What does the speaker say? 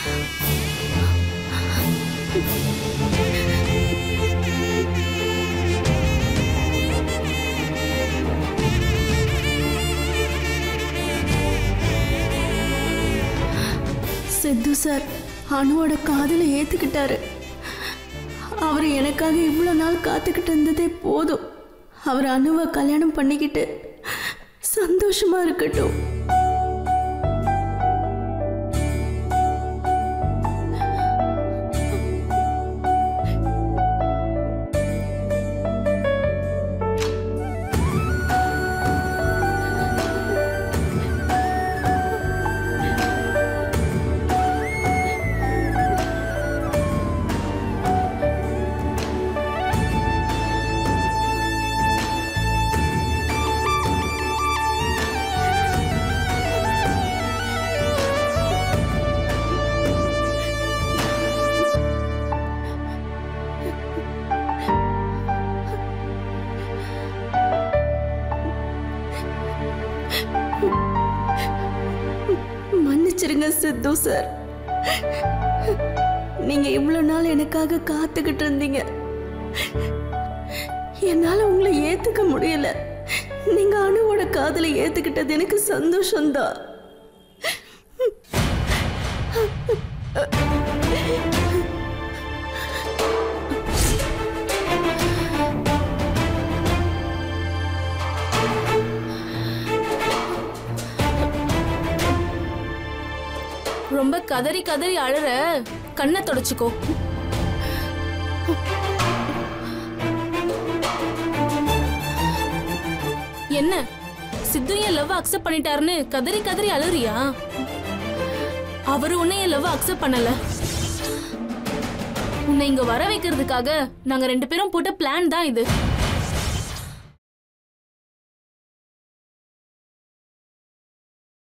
சித்து sir அணுவோட காதலை ஏத்துக்கிட்டாரு அவர் எனக்காக இவ்வளோ நாள் காத்துக்கிட்டு இருந்ததே போதும் அவர் அணுவை கல்யாணம் பண்ணிக்கிட்டு சந்தோஷமா இருக்கட்டும் மன்னிச்சிருங்க சித்து சார் நீங்க இவ்வளோ நாள் எனக்காக காத்துக்கிட்டு இருந்தீங்க என்னால உங்களை ஏத்துக்க முடியல நீங்க அணுவோட காதலை ஏத்துக்கிட்டது எனக்கு சந்தோஷம்தான் ரொம்ப கதறி கதறி அழுற கண்ணை தொடச்சுக்கோ என்ன சித்து என் லவ் அக்செப்ட் பண்ணிட்டாருன்னு கதறி கதறி அழுறியா அவரு உன்னை என் லவ் அக்செப்ட் பண்ணல உன்னை இங்க வர வைக்கிறதுக்காக நாங்க ரெண்டு பேரும் போட்ட பிளான் தான் இது